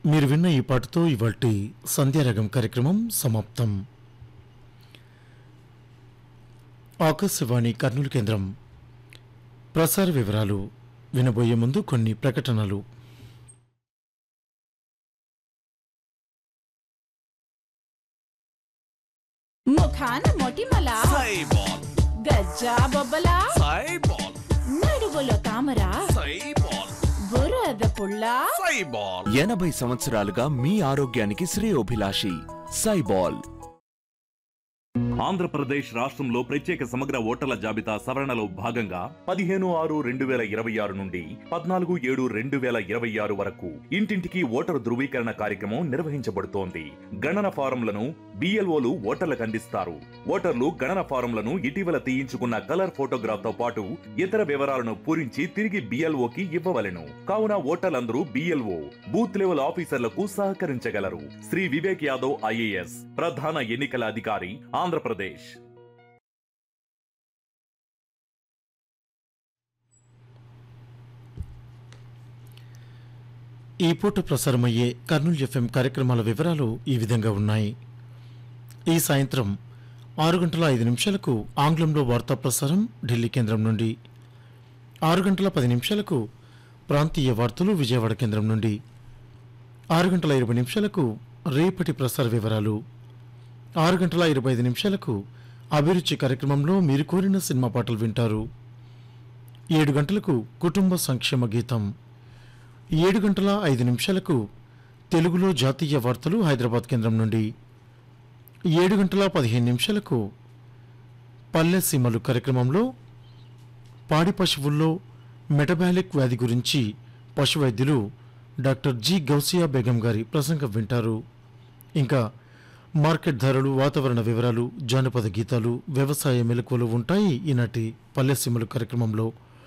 మీరు విన్న ఈ పాటతో ఇవాల్టి సంధ్యారాగం కార్యక్రమం సమాప్తం ఆకాశవాణి కర్నూలు కేంద్రం ప్రసార వివరాలు వినబోయే ముందు కొన్ని ప్రకటనలు ముఖాన మొటిమల సైబాల్ గజ్జా బొబ్బల సైబాల్ నడుగులో తామర సైబాల్ బురద పుల్ల సైబాల్ ఎనభై సంవత్సరాలుగా మీ ఆరోగ్యానికి శ్రేయోభిలాషి సైబాల్ ఆంధ్రప్రదేశ్ రాష్ట్రంలో ప్రత్యేక సమగ్ర ఓటర్ల జాబితా సవరణలో భాగంగా పదిహేను ఆరు రెండు వేల ఇరవై ఆరు నుండి పద్నాలుగు ఏడు రెండు వేల ఇరవై ఆరు వరకు ఇంటింటికి ఓటరు ధృవీకరణ కార్యక్రమం నిర్వహించబడుతోంది గణన ఫారంలను బిఎల్ఓలు ఓటర్లకు అందిస్తారు ఓటర్లు గణన ఫారంలను ఇటీవల తీయించుకున్న కలర్ ఫోటోగ్రాఫ్ తో పాటు ఇతర వివరాలను పూరించి తిరిగి బిఎల్ఓకి ఇవ్వవలెను కావున ఓటర్లందరూ బిఎల్ఓ బూత్ లెవెల్ ఆఫీసర్లకు సహకరించగలరు శ్రీ వివేక్ యాదవ్ ఐఏఎస్ ప్రధాన ఎన్నికల అధికారి ఆంధ్రప్రదేశ్ ఈ పూట ప్రసారమయ్యే కర్నూలు ఎఫ్ఎం కార్యక్రమాల వివరాలు ఈ విధంగా ఉన్నాయి ఈ సాయంత్రం ఆరు గంటల ఐదు నిమిషాలకు ఆంగ్లంలో వార్తా ప్రసారం ఢిల్లీ కేంద్రం నుండి ఆరు గంటల పది నిమిషాలకు ప్రాంతీయ వార్తలు విజయవాడ కేంద్రం నుండి ఆరు గంటల ఇరవై నిమిషాలకు రేపటి ప్రసార వివరాలు ఆరు గంటల ఇరవై ఐదు నిమిషాలకు అభిరుచి కార్యక్రమంలో మీరు కోరిన సినిమా పాటలు వింటారు ఏడు గంటలకు కుటుంబ సంక్షేమ గీతం ఏడు గంటల ఐదు నిమిషాలకు తెలుగులో జాతీయ వార్తలు హైదరాబాద్ కేంద్రం నుండి ఏడు గంటల పదిహేను నిమిషాలకు పల్లె సీమలు కార్యక్రమంలో పాడి పశువుల్లో మెటబాలిక్ వ్యాధి గురించి పశు వైద్యులు డాక్టర్ జి గౌసియా బేగం గారి ప్రసంగం వింటారు ఇంకా మార్కెట్ ధరలు వాతావరణ వివరాలు జానపద గీతాలు వ్యవసాయ మెలకువలు ఉంటాయి ఈనాటి పల్లె సీమలు కార్యక్రమంలో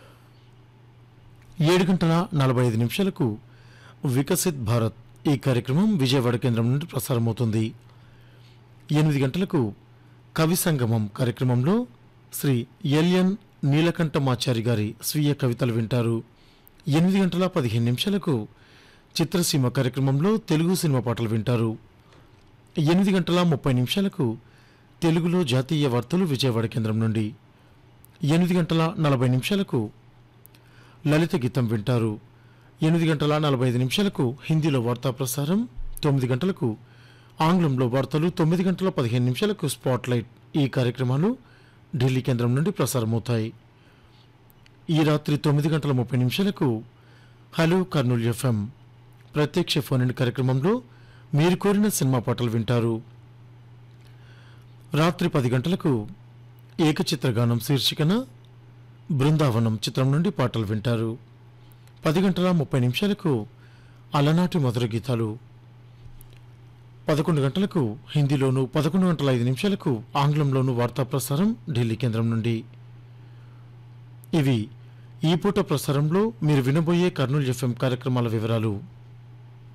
ఏడు గంటల నలభై ఐదు నిమిషాలకు వికసిత్ భారత్ ఈ కార్యక్రమం విజయవాడ కేంద్రం నుండి ప్రసారమవుతుంది ఎనిమిది గంటలకు కవి సంగమం కార్యక్రమంలో శ్రీ ఎల్ఎన్ నీలకంఠమాచారి గారి స్వీయ కవితలు వింటారు ఎనిమిది గంటల పదిహేను నిమిషాలకు చిత్రసీమ కార్యక్రమంలో తెలుగు సినిమా పాటలు వింటారు ఎనిమిది గంటల ముప్పై నిమిషాలకు తెలుగులో జాతీయ వార్తలు విజయవాడ కేంద్రం నుండి ఎనిమిది గంటల నలభై నిమిషాలకు లలిత గీతం వింటారు ఎనిమిది గంటల నలభై ఐదు నిమిషాలకు హిందీలో వార్తా ప్రసారం తొమ్మిది గంటలకు ఆంగ్లంలో వార్తలు తొమ్మిది గంటల పదిహేను నిమిషాలకు స్పాట్ లైట్ ఈ కార్యక్రమాలు ఢిల్లీ కేంద్రం నుండి ప్రసారమవుతాయి ఈ రాత్రి తొమ్మిది గంటల ముప్పై నిమిషాలకు హలో కర్నూలు ఎఫ్ఎం ప్రత్యక్ష ఫోన్ ఇన్ కార్యక్రమంలో మీరు కోరిన సినిమా పాటలు వింటారు రాత్రి పది గంటలకు ఏకచిత్రగానం శీర్షికన బృందావనం చిత్రం నుండి పాటలు వింటారు పది గంటల ముప్పై నిమిషాలకు అలనాటి మధుర గీతాలు పదకొండు గంటలకు హిందీలోను పదకొండు గంటల ఐదు నిమిషాలకు ఆంగ్లంలోను వార్తా ప్రసారం ఢిల్లీ కేంద్రం నుండి ఇవి ఈ పూట ప్రసారంలో మీరు వినబోయే కర్నూలు ఎఫ్ఎం కార్యక్రమాల వివరాలు